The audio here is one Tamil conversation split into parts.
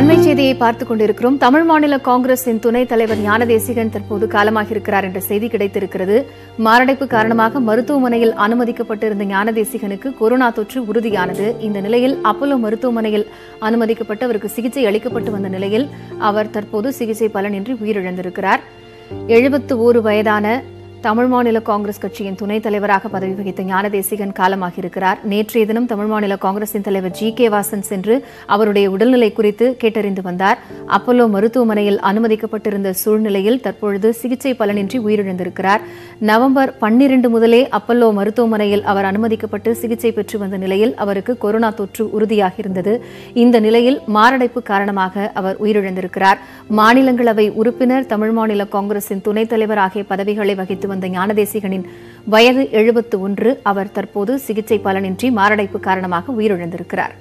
அண்மை செய்தியை பார்த்துக் கொண்டிருக்கிறோம் தமிழ் மாநில காங்கிரசின் துணைத் தலைவர் ஞானதேசிகன் தற்போது காலமாகியிருக்கிறார் என்ற செய்தி கிடைத்திருக்கிறது மாரடைப்பு காரணமாக மருத்துவமனையில் அனுமதிக்கப்பட்டிருந்த ஞானதேசிகனுக்கு கொரோனா தொற்று உறுதியானது இந்த நிலையில் அப்போலோ மருத்துவமனையில் அனுமதிக்கப்பட்டு அவருக்கு சிகிச்சை அளிக்கப்பட்டு வந்த நிலையில் அவர் தற்போது சிகிச்சை பலனின்றி உயிரிழந்திருக்கிறார் எழுபத்து ஓரு வயதான தமிழ் மாநில காங்கிரஸ் கட்சியின் துணைத் தலைவராக பதவி வகித்த ஞானதேசிகன் காலமாகியிருக்கிறார் நேற்றைய தினம் தமிழ் மாநில காங்கிரசின் தலைவர் ஜி கே வாசன் சென்று அவருடைய உடல்நிலை குறித்து கேட்டறிந்து வந்தார் அப்போலோ மருத்துவமனையில் அனுமதிக்கப்பட்டிருந்த சூழ்நிலையில் தற்பொழுது சிகிச்சை பலனின்றி உயிரிழந்திருக்கிறார் நவம்பர் பன்னிரண்டு முதலே அப்பல்லோ மருத்துவமனையில் அவர் அனுமதிக்கப்பட்டு சிகிச்சை பெற்று வந்த நிலையில் அவருக்கு கொரோனா தொற்று உறுதியாகியிருந்தது இந்த நிலையில் மாரடைப்பு காரணமாக அவர் உயிரிழந்திருக்கிறார் மாநிலங்களவை உறுப்பினர் தமிழ் மாநில காங்கிரசின் துணைத் தலைவர் ஆகிய பதவிகளை வகித்து வந்த ஞானதேசிகனின் வயது எழுபத்து ஒன்று அவர் தற்போது சிகிச்சை பலனின்றி மாரடைப்பு காரணமாக உயிரிழந்திருக்கிறார்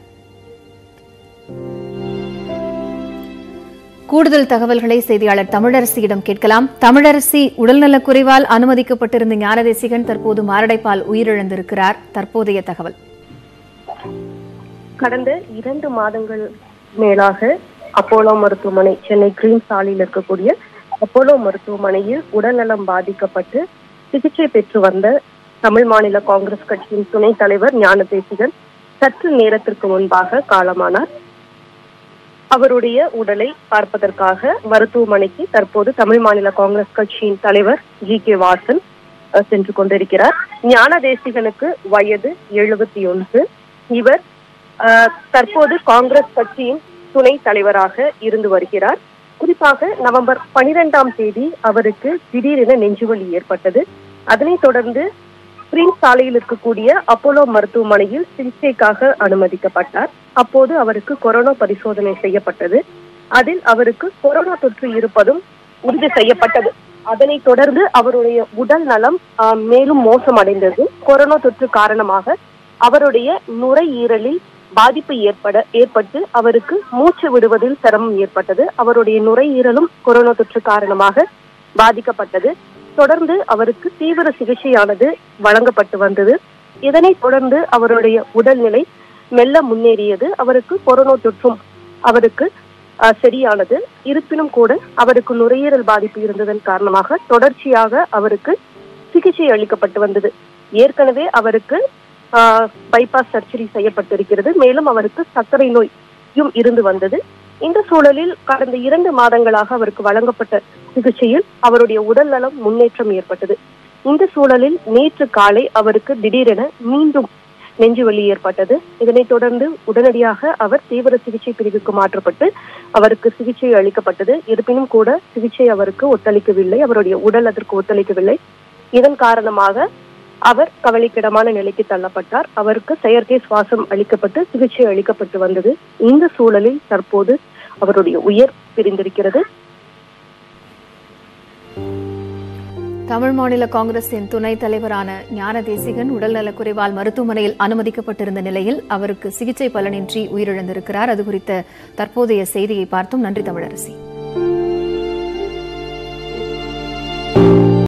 கூடுதல் தகவல்களை செய்தியாளர் தமிழரசியிடம் கேட்கலாம் தமிழரசி உடல்நலக் குறைவால் அனுமதிக்கப்பட்டிருந்த ஞானதேசிகன் தற்போது மாரடைப்பால் உயிரிழந்திருக்கிறார் தற்போதைய தகவல் கடந்த இரண்டு மாதங்கள் மேலாக அப்போலோ மருத்துவமனை சென்னை கிரீன் சாலையில் இருக்கக்கூடிய அப்போலோ மருத்துவமனையில் உடல்நலம் பாதிக்கப்பட்டு சிகிச்சை பெற்று வந்த தமிழ் மாநில காங்கிரஸ் கட்சியின் துணைத் தலைவர் ஞானதேசிகன் சற்று நேரத்திற்கு முன்பாக காலமானார் அவருடைய உடலை பார்ப்பதற்காக மருத்துவமனைக்கு தற்போது தமிழ் மாநில காங்கிரஸ் கட்சியின் தலைவர் ஜி கே வாசன் அஹ், சென்று கொண்டிருக்கிறார் ஞானதேசிகனுக்கு வயது எழுபத்தி ஒன்று இவர் அஹ், தற்போது காங்கிரஸ் கட்சியின் துணை தலைவராக இருந்து வருகிறார் குறிப்பாக நவம்பர் பனிரெண்டாம் தேதி அவருக்கு திடீரென நெஞ்சுவலி ஏற்பட்டது அதனைத் தொடர்ந்து பிரின்ஸ் சாலையில் இருக்கக்கூடிய அப்போலோ மருத்துவமனையில் சிகிச்சைக்காக அனுமதிக்கப்பட்டார் அப்போது அவருக்கு கொரோனா பரிசோதனை செய்யப்பட்டது அதில் அவருக்கு கொரோனா தொற்று இருப்பதும் உறுதி செய்யப்பட்டது அதனைத் தொடர்ந்து அவருடைய உடல் நலம் ஆஹ், மேலும் மோசமடைந்தது கொரோனா தொற்று காரணமாக அவருடைய நுரையீரலில் பாதிப்பு ஏற்பட ஏற்பட்டு அவருக்கு மூச்சு விடுவதில் சிரமம் ஏற்பட்டது அவருடைய நுரையீரலும் கொரோனா தொற்று காரணமாக பாதிக்கப்பட்டது தொடர்ந்து அவருக்கு தீவிர சிகிச்சையானது வழங்கப்பட்டு வந்தது இதனைத் தொடர்ந்து அவருடைய உடல்நிலை மெல்ல முன்னேறியது அவருக்கு கொரோனா தொற்றும் அவருக்கு அஹ், சரியானது இருப்பினும் கூட அவருக்கு நுரையீரல் பாதிப்பு இருந்ததன் காரணமாக தொடர்ச்சியாக அவருக்கு சிகிச்சை அளிக்கப்பட்டு வந்தது ஏற்கனவே அவருக்கு பைபாஸ் சர்ஜரி செய்யப்பட்டிருக்கிறது மேலும் அவருக்கு சர்க்கரை நோயும் இருந்து வந்தது இந்த சூழலில் கடந்த இரண்டு மாதங்களாக அவருக்கு வழங்கப்பட்ட சிகிச்சையில் அவருடைய உடல் நலம் முன்னேற்றம் ஏற்பட்டது இந்த சூழலில் நேற்று காலை அவருக்கு திடீரென மீண்டும் நெஞ்சுவலி ஏற்பட்டது இதனைத் தொடர்ந்து உடனடியாக அவர் தீவிர சிகிச்சை பிரிவுக்கு மாற்றப்பட்டு அவருக்கு சிகிச்சை அளிக்கப்பட்டது இருப்பினும் கூட சிகிச்சை அவருக்கு ஒத்துழைக்கவில்லை அவருடைய உடல் அதற்கு ஒத்துழைக்கவில்லை இதன் காரணமாக அவர் கவலைக்கிடமான நிலைக்கு தள்ளப்பட்டார் அவருக்கு செயற்கை சுவாசம் அளிக்கப்பட்டு சிகிச்சை அளிக்கப்பட்டு வந்தது இந்த சூழலில் தற்போது அவருடைய உயிர் பிரிந்திருக்கிறது தமிழ் மாநில காங்கிரசின் துணைத் தலைவரான ஞானதேசிகன் உடல்நலக் குறைவால் மருத்துவமனையில் அனுமதிக்கப்பட்டிருந்த நிலையில் அவருக்கு சிகிச்சை பலனின்றி உயிரிழந்திருக்கிறார் அது குறித்த தற்போதைய செய்தியை பார்த்தோம் நன்றி தமிழரசி